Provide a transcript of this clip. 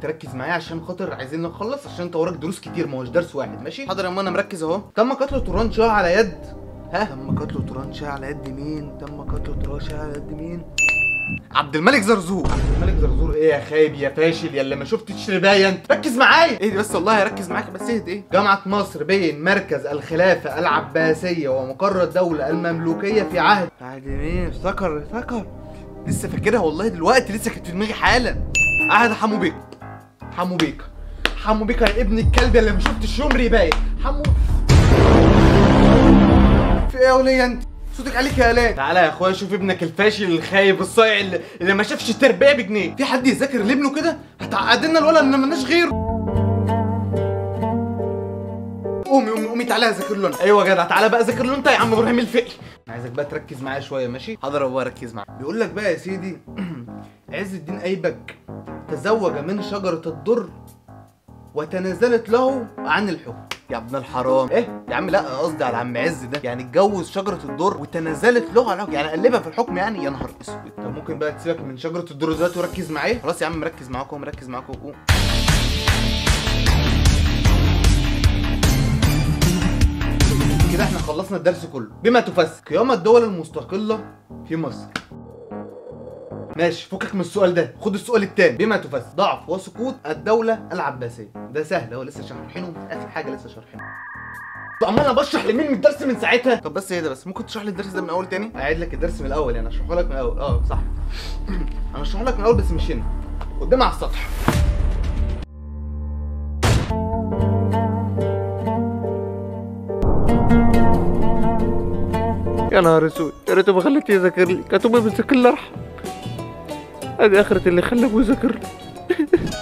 تركز معايا عشان خاطر عايزين نخلص عشان انت وراك دروس كتير ما هوش درس واحد ماشي حاضر يا اما انا مركز اهو تم قتل توران شاه على يد ها تم قتل توران شاه على يد مين تم قتل توران شاه على يد مين عبد الملك زرزور عبد الملك زرزور ايه يا خايب يا فاشل يا اللي ما شفتش رباية انت ركز معايا ايه بس والله ركز معاك بس اهدى ايه جامعة مصر بين مركز الخلافة العباسية ومقر الدولة المملوكية في عهد عهد مين افتكر افتكر لسه فاكرها والله دلوقتي لسه كانت في دماغي حالا عهد حمو بيك حمو بيك حمو بيك يا ابن الكلب اللي ما شفتش يوم رباية حمو في ايه يا ولية انت صوتك عليك يا الاء تعالى يا اخويا شوف ابنك الفاشل الخايب الصايع اللي, اللي ما شافش التربيه بجنيه في حد يذاكر لابنه كده هتعقد لنا الولد ان مالناش غيره قومي قومي قومي تعالى ذاكر له أنا. ايوه يا جدع تعالى بقى ذاكر له انت يا عم ابراهيم الفقي انا عايزك بقى تركز معايا شويه ماشي حاضر يا بابا ركز معايا بيقول لك بقى يا سيدي عز الدين ايبك تزوج من شجره الدر وتنازلت له عن الحكم يا ابن الحرام ايه يا عم لا قصدي على عم عز ده يعني اتجوز شجره الدر وتنازلت له على الحكم يعني قلبها في الحكم يعني يا نهار اسود طب ممكن بقى تسيبك من شجره الدر دلوقتي وركز معايا خلاص يا عم مركز معاكم مركز معاكم قوم كده احنا خلصنا الدرس كله بما تفسر قيام الدول المستقله في مصر ماشي فكك من السؤال ده خد السؤال التاني بما تفسر ضعف وسقوط الدولة العباسية ده سهل هو لسه شارحينه في اخر حاجة لسه شارحينه طب عمال انا بشرح لمين من الدرس من ساعتها طب بس ايه ده بس ممكن تشرح لي الدرس ده من اول تاني اعيد لك الدرس من الاول يعني اشرحه لك من الاول اه صح انا اشرحه لك من الاول بس مش هنا قدام على السطح يا نهار اسود يا ريت ما خليتني يذاكر لي كانت امي بتذاكر لي ارحم ادي اخرة اللي خلى ابوي يذاكر لي